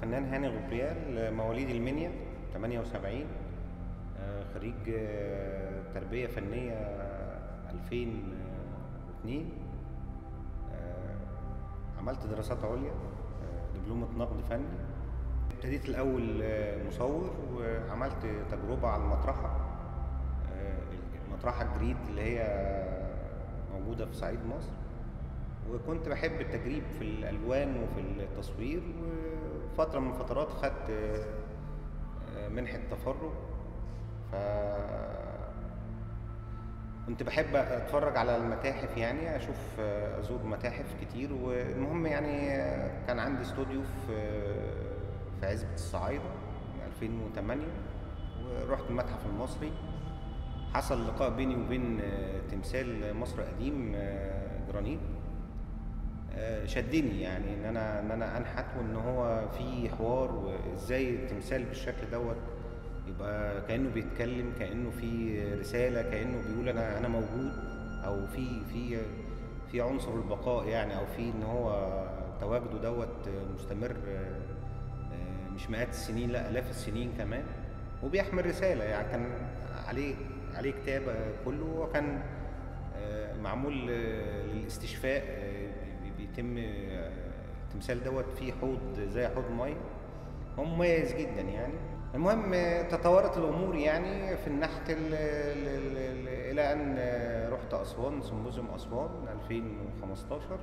الفنان هاني غبريال مواليد المنيا 78 آه، خريج آه، تربية فنية 2002 آه، عملت دراسات عليا آه، دبلومة نقد فني ابتديت الأول آه، مصور وعملت تجربة على المطرحة آه، المطرحة الجريد اللي هي موجودة في صعيد مصر وكنت بحب التجريب في الالوان وفي التصوير وفتره من الفترات خدت آه، منحه تفرغ ف كنت بحب اتفرج على المتاحف يعني اشوف آه، ازور متاحف كتير والمهم يعني آه، كان عندي استوديو في في عزبة الصعايدة 2008 ورحت المتحف المصري حصل لقاء بيني وبين آه، تمثال مصر قديم آه، جرانيت آه، شدني يعني ان انا ان انا انحت وان هو في حوار وازاي التمثال بالشكل دوت يبقى كانه بيتكلم كانه في رساله كانه بيقول انا انا موجود او في في في عنصر البقاء يعني او في ان هو تواجده دوت مستمر آه، آه، مش مئات السنين لا الاف السنين كمان وبيحمل رساله يعني كان عليه عليه كتاب آه، كله وكان آه، معمول آه، للاستشفاء آه، بي- بيتم آه، التمثال دوت فيه حوض زي حوض ميه هو مميز جدا يعني المهم آه، تطورت الامور يعني في النحت ال- ال- ال- ال- الى ان آه، رحت اسوان سمبوزيوم اسوان 2015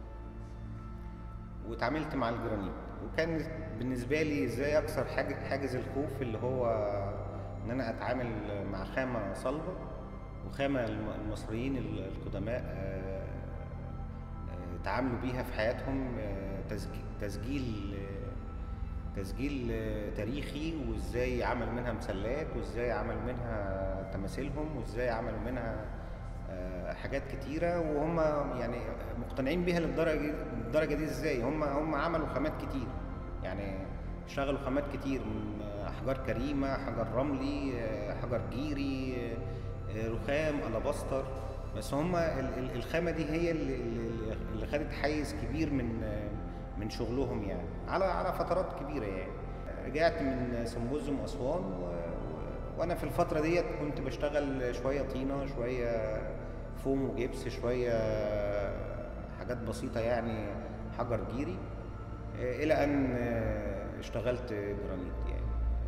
واتعاملت مع الجرانيت وكان بالنسبه لي ازاي اكسر حاجز حاجز الخوف اللي هو ان انا اتعامل مع خامه صلبه وخامه الم- المصريين ال- القدماء آه، آه، تعاملوا بيها في حياتهم آه، تسجيل تسجيل آه، تسجيل آه، تاريخي وازاي عملوا منها مسلات وازاي عملوا منها تماثيلهم وازاي عملوا منها آه، حاجات كتيرة وهم يعني مقتنعين بيها للدرجة الدرجة دي ازاي هم هم عملوا خامات كتير يعني اشتغلوا خامات كتير من احجار كريمة حجر رملي آه، حجر جيري آه، آه، رخام الاباستر بس هم ال- ال- الخامة دي هي اللي, اللي اللي خدت حيز كبير من آه، من شغلهم يعني على على فترات كبيرة يعني رجعت من سمبوزيوم أسوان و... و... وأنا في الفترة ديت كنت بشتغل شوية طينة شوية فوم وجبس شوية حاجات بسيطة يعني حجر جيري آه، إلى أن آه، اشتغلت جرانيت يعني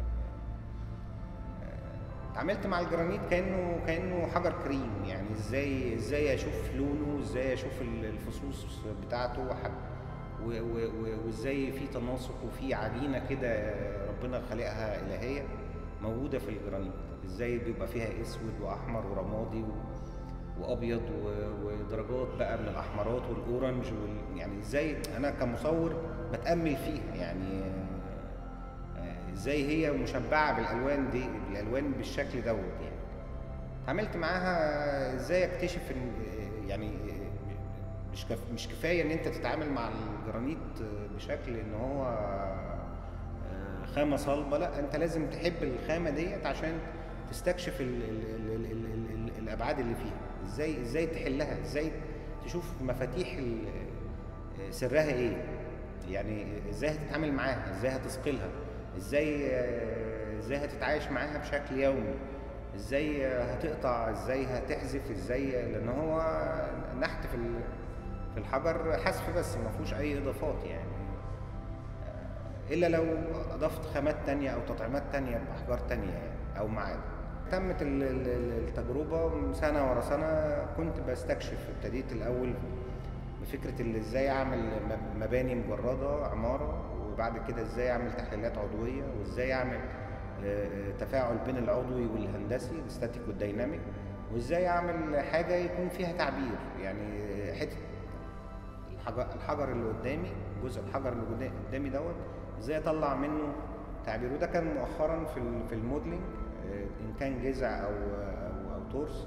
اتعاملت مع الجرانيت كانه كانه حجر كريم يعني ازاي ازاي اشوف لونه ازاي اشوف ال- الفصوص بتاعته وح- و- و- و- وازاي في تناسق وفي عجينه كده ربنا خلقها الهيه موجوده في الجرانيت ازاي بيبقى فيها اسود واحمر ورمادي و- وابيض و- ودرجات بقى من الاحمرات والاورنج وال... يعني ازاي انا كمصور بتامل فيها يعني آه، ازاي هي مشبعه بالالوان دي بالالوان بالشكل دوت يعني اتعاملت معاها ازاي اكتشف ان يعني مش كف مش كفايه ان انت تتعامل مع الجرانيت بشكل ان هو آه، خامه صلبه لا انت لازم تحب الخامه ديت عشان تستكشف ال ال ال ال ال ال ال الابعاد اللي فيها ازاي ازاي تحلها ازاي تشوف مفاتيح ال- سرها ايه يعني ازاي هتتعامل معاها ازاي هتثقلها ازاي آه، ازاي هتتعايش معاها بشكل يومي ازاي آه، هتقطع ازاي هتحذف ازاي لان هو نحت في ال- في الحجر حذف بس ما فيهوش اي اضافات يعني آه، الا لو اضفت خامات تانية او تطعيمات تانية باحجار تانية يعني او معادن تمت ال- ال- ال- التجربة سنة ورا سنة كنت بستكشف ابتديت الأول بفكرة اللي ازاي اعمل مب- مباني مجردة عمارة وبعد كده ازاي اعمل تحليلات عضوية وازاي اعمل آه، آه، تفاعل بين العضوي والهندسي الستاتيك والديناميك وازاي اعمل حاجة يكون فيها تعبير يعني حتة الحجر, الحجر اللي قدامي جزء الحجر اللي قدا- قدامي دوت ازاي اطلع منه تعبير وده كان مؤخرا في ال- في الموديلنج آه، ان كان جذع او او, أو تورس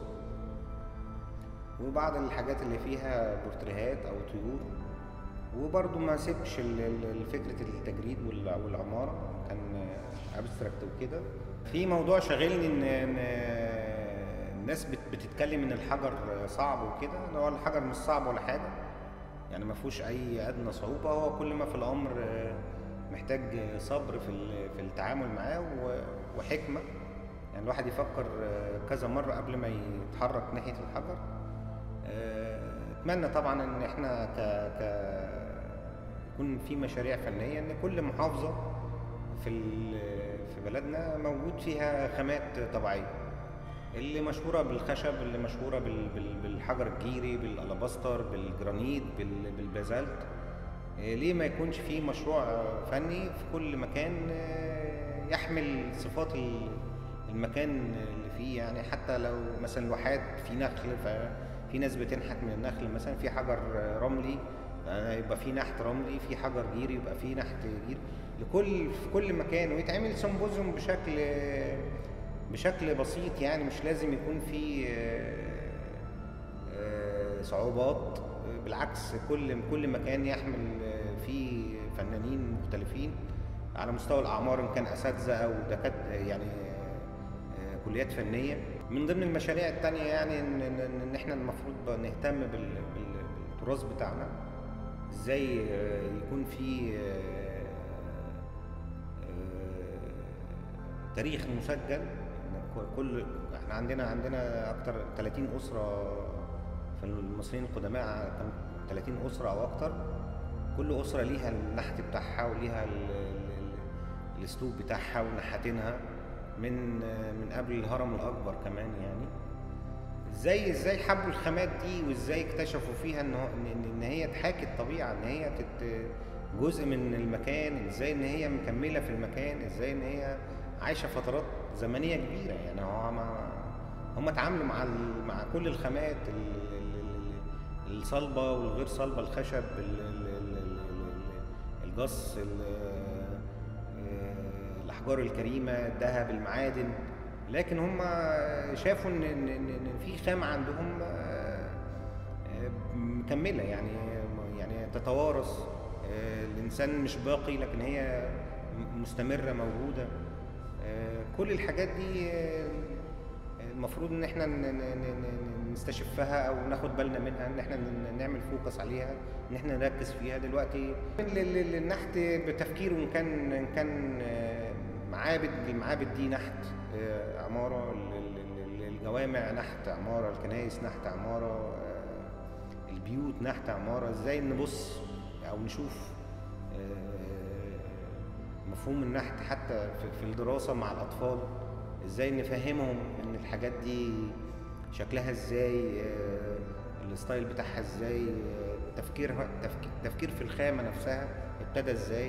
وبعض الحاجات اللي فيها بورتريهات او طيور وبرضه ما سيبش ال- ال- ال- فكره التجريد وال- والعماره كان ابستراكت وكده في موضوع شاغلني ان إن الناس بت- بتتكلم ان الحجر صعب وكده إن هو الحجر مش صعب ولا حاجه يعني ما فيهوش اي ادنى صعوبه هو كل ما في الامر محتاج صبر في ال- في التعامل معاه و- وحكمه يعني الواحد يفكر آه، كذا مره قبل ما يتحرك ناحيه الحجر آه، اتمنى طبعا ان احنا ك ك يكون في مشاريع فنيه ان كل محافظه في ال- في بلدنا موجود فيها خامات طبيعيه اللي مشهوره بالخشب اللي مشهوره بال- بال- بالحجر الجيري بالالاباستر بالجرانيت بال- بالبازالت آه، ليه ما يكونش في مشروع آه، فني في كل مكان آه، يحمل صفات ال- المكان اللي فيه يعني حتى لو مثلا الواحات في نخل ففي ناس بتنحت من النخل مثلا في حجر آه، رملي آه، يبقى في نحت رملي في حجر جيري يبقى في نحت جيري لكل في كل مكان ويتعمل سيمبوزيوم بشكل آه، بشكل بسيط يعني مش لازم يكون في آه، آه، صعوبات آه، بالعكس كل كل مكان يحمل آه، فيه فنانين مختلفين على مستوى الاعمار ان كان اساتذه او دكاتره يعني آه، كليات فنيه من ضمن المشاريع التانية يعني ان ان إن احنا المفروض بقى نهتم بال- بال- بالتراث بتاعنا ازاي آه، يكون في آه، آه، تاريخ مسجل إن ك- كل احنا عندنا عندنا اكتر 30 اسره في المصريين القدماء كان 30 اسره او اكتر كل اسره ليها النحت بتاعها وليها ال- ال- ال- الاسلوب بتاعها ونحاتينها من من قبل الهرم الاكبر كمان يعني ازاي ازاي حبوا الخامات دي وازاي اكتشفوا فيها ان هو ان, إن- ان هي تحاكي الطبيعه ان هي تت جزء من المكان ازاي ان هي مكمله في المكان ازاي ان هي عايشه فترات زمنيه كبيره يعني هو ما هم اتعاملوا مع ال- مع كل الخامات ال- ال- ال- الصلبه والغير صلبه الخشب ال- ال- ال- ال- الجص ال- آه، الاحجار الكريمه الذهب المعادن لكن هم شافوا ان ان ان إن في خامه عندهم آه، آه، مكمله يعني يعني تتوارث آه، الانسان مش باقي لكن هي م- مستمره موجوده آه، كل الحاجات دي آه، المفروض ان احنا ن- ن- ن- ن- نستشفها او ناخد بالنا منها ان احنا ن- نعمل فوكس عليها ان احنا نركز فيها دلوقتي ال- ال- النحت بتفكيره ان كان ان كان آه، معابد المعابد دي نحت آه، عماره ال- ال- ال- الجوامع نحت عماره الكنائس نحت عماره آه، البيوت نحت عماره ازاي نبص او نشوف آه، مفهوم النحت حتى في- في الدراسه مع الاطفال ازاي نفهمهم ان الحاجات دي شكلها ازاي آه، الستايل بتاعها ازاي آه، تفكيرها تفكير, تفكير في الخامه نفسها ابتدى ازاي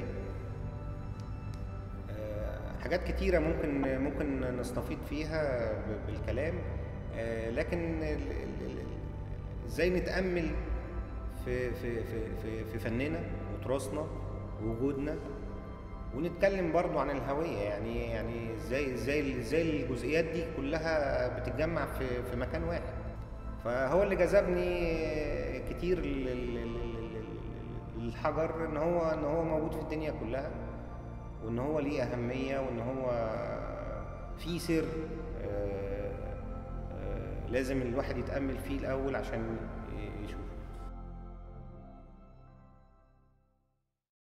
آه، حاجات كتيره ممكن ممكن نستفيد فيها ب- بالكلام آه، لكن ال- ال- ال- ازاي نتامل في في في في, في فننا وتراثنا ووجودنا ونتكلم برضو عن الهوية يعني يعني ازاي ازاي ازاي الجزئيات دي كلها بتتجمع في في مكان واحد فهو اللي جذبني كتير لل- لل- لل- للحجر ان هو ان هو موجود في الدنيا كلها وان هو ليه اهمية وان هو فيه سر آه، آه، لازم الواحد يتأمل فيه الاول عشان